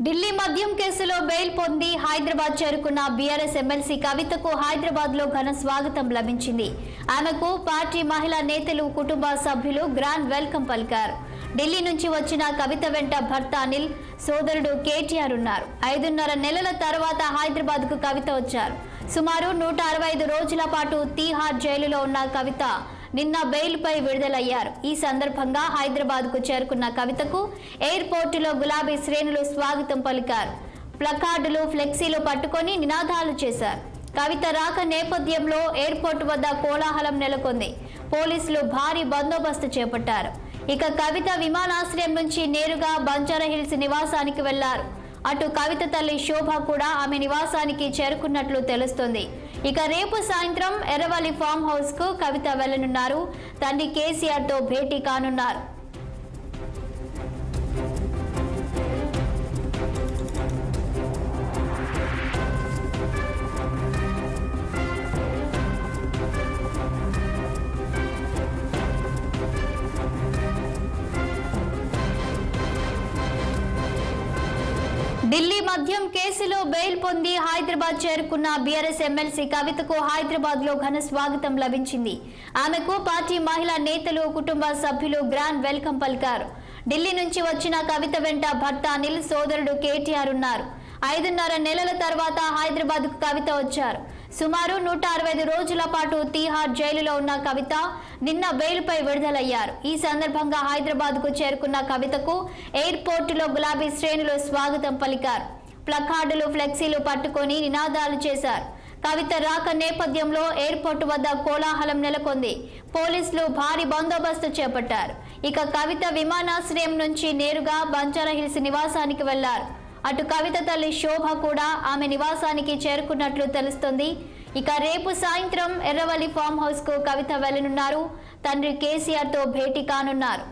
ఢిల్లీ మద్యం కేసులో బెయిల్ పొంది హైదరాబాద్ చేరుకున్న బీఆర్ఎస్ ఎమ్మెల్సీ కవితకు హైదరాబాద్ లో ఘన స్వాగతం లభించింది ఆమెకు పార్టీ మహిళా నేతలు కుటుంబ సభ్యులు గ్రాండ్ వెల్కమ్ పలికారు ఢిల్లీ నుంచి వచ్చిన కవిత వెంట భర్త అనిల్ సోదరుడు కేటీఆర్ ఉన్నారు ఐదున్నర నెలల తర్వాత హైదరాబాద్ కు కవిత వచ్చారు సుమారు నూట అరవై ఐదు రోజుల పాటు తీహార్ జైలులో ఉన్న కవిత నిన్న బెయిల్పై విడుదలయ్యారు ఈ సందర్భంగా హైదరాబాద్ కు చేరుకున్న కవితకు ఎయిర్పోర్టులో గులాబీ శ్రేణులు స్వాగతం పలికారు ప్లకార్డులు ఫ్లెక్సీలు పట్టుకొని నినాదాలు చేశారు కవిత రాక నేపథ్యంలో ఎయిర్పోర్ట్ వద్ద కోలాహలం నెలకొంది పోలీసులు భారీ బందోబస్తు చేపట్టారు ఇక కవిత విమానాశ్రయం నుంచి నేరుగా బంజారాహిల్స్ నివాసానికి వెళ్లారు అటు కవిత తల్లి శోభ కూడా ఆమె నివాసానికి చేరుకున్నట్లు తెలుస్తోంది ఇక రేపు సాయంత్రం ఎర్రవల్లి ఫామ్ హౌస్ కు కవిత వెళ్లనున్నారు తండ్రి కేసీఆర్ తో భేటీ కానున్నారు ఢిల్లీ మద్యం కేసులో బెయిల్ పొంది హైదరాబాద్ చేరుకున్న బీఆర్ఎస్ ఎమ్మెల్సీ కవితకు హైదరాబాద్ లో ఘన స్వాగతం లభించింది ఆమెకు పార్టీ మహిళా నేతలు కుటుంబ సభ్యులు గ్రాండ్ వెల్కమ్ పలికారు ఢిల్లీ నుంచి వచ్చిన కవిత వెంట భర్త అనిల్ సోదరుడు కేటీఆర్ ఉన్నారు ఐదున్నర నెలల తర్వాత హైదరాబాద్ కు కవిత వచ్చారు సుమారు నూట అరవై ఐదు రోజుల పాటు తీహార్ జైలులో ఉన్న కవిత నిన్న బెయిల్పై విడుదలయ్యారు ఈ సందర్భంగా హైదరాబాద్ కు చేరుకున్న కవితకు ఎయిర్పోర్టులో గులాబీ శ్రేణులు స్వాగతం పలికారు ప్లకార్డులు ఫ్లెక్సీలు పట్టుకొని నినాదాలు చేశారు కవిత రాక నేపథ్యంలో ఎయిర్పోర్టు వద్ద కోలాహలం నెలకొంది పోలీసులు భారీ బందోబస్తు చేపట్టారు ఇక కవిత విమానాశ్రయం నుంచి నేరుగా బంజారాహిల్స్ నివాసానికి వెళ్లారు అటు కవిత తల్లి శోభ కూడా ఆమె నివాసానికి చేరుకున్నట్లు తెలుస్తుంది ఇక రేపు సాయంత్రం ఎర్రవల్లి ఫామ్ హౌస్ కు కవిత వెళ్లనున్నారు తండ్రి కేసీఆర్ తో భేటీ కానున్నారు